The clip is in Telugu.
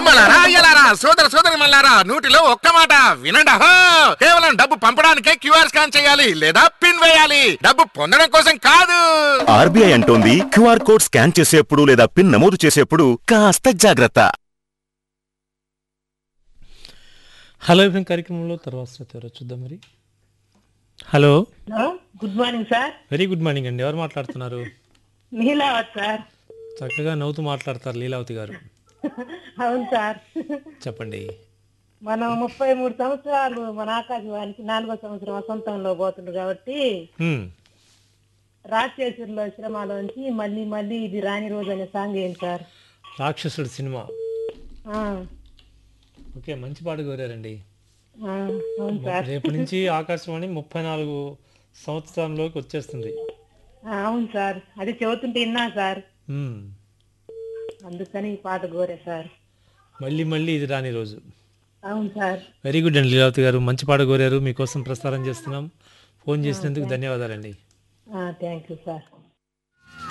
అమ్మలారా అయ్యలారా సోదర సోదరి మల్లారా నూటిలో ఒక్క మాట వినండి అహో కేవలం డబ్బు పంపడానికే క్యూఆర్ స్కాన్ చేయాలి లేదా పిన్ వేయాలి డబ్బు పొందడం కోసం కాదు ఆర్బీఐ అంటోంది క్యూఆర్ కోడ్ స్కాన్ చేసేప్పుడు లేదా పిన్ నమోదు చేసేప్పుడు కాస్త జాగ్రత్త హలో ఎఫ్ఎం కార్యక్రమంలో తర్వాత శ్రోత ఎవరో చూద్దాం మరి hello hello good morning sir very good morning అండి ఎవరు మాట్లాడుతున్నారు నీలావత్ సార్ చక్కగా నవ్వుతూ మాట్లాడతారు లీలావతి గారు అవును సార్ చెప్పండి మనం ముప్పై మూడు సంవత్సరాలు మన ఆకాశవాణికి నాలుగో సంవత్సరం వసంతంలో పోతుంది కాబట్టి హ్మ్. రాజశేఖర్లో శ్రమలోంచి మళ్ళీ మళ్ళీ ఇది రాని రోజు అనే సాంగ్ ఏంటి సార్ రాక్షసుడు సినిమా ఆ, ఓకే మంచి పాట కోరారండి ఆ, అవును సార్ రేపు నుంచి ఆకాశవాణి ముప్పై నాలుగు సంవత్సరంలోకి వచ్చేస్తుంది ఆ, అవును సార్ అది చెబుతుంటే విన్నా సార్ హ్మ్. అందుకని ఈ పాట కోరే సార్ మళ్ళీ మళ్ళీ ఇది రాని రోజు అవును సార్ వెరీ గుడ్ అండి లీలావతి గారు మంచి పాట కోరారు మీకోసం ప్రసారం చేస్తున్నాం ఫోన్ చేసినందుకు ధన్యవాదాలండి థ్యాంక్ యూ సార్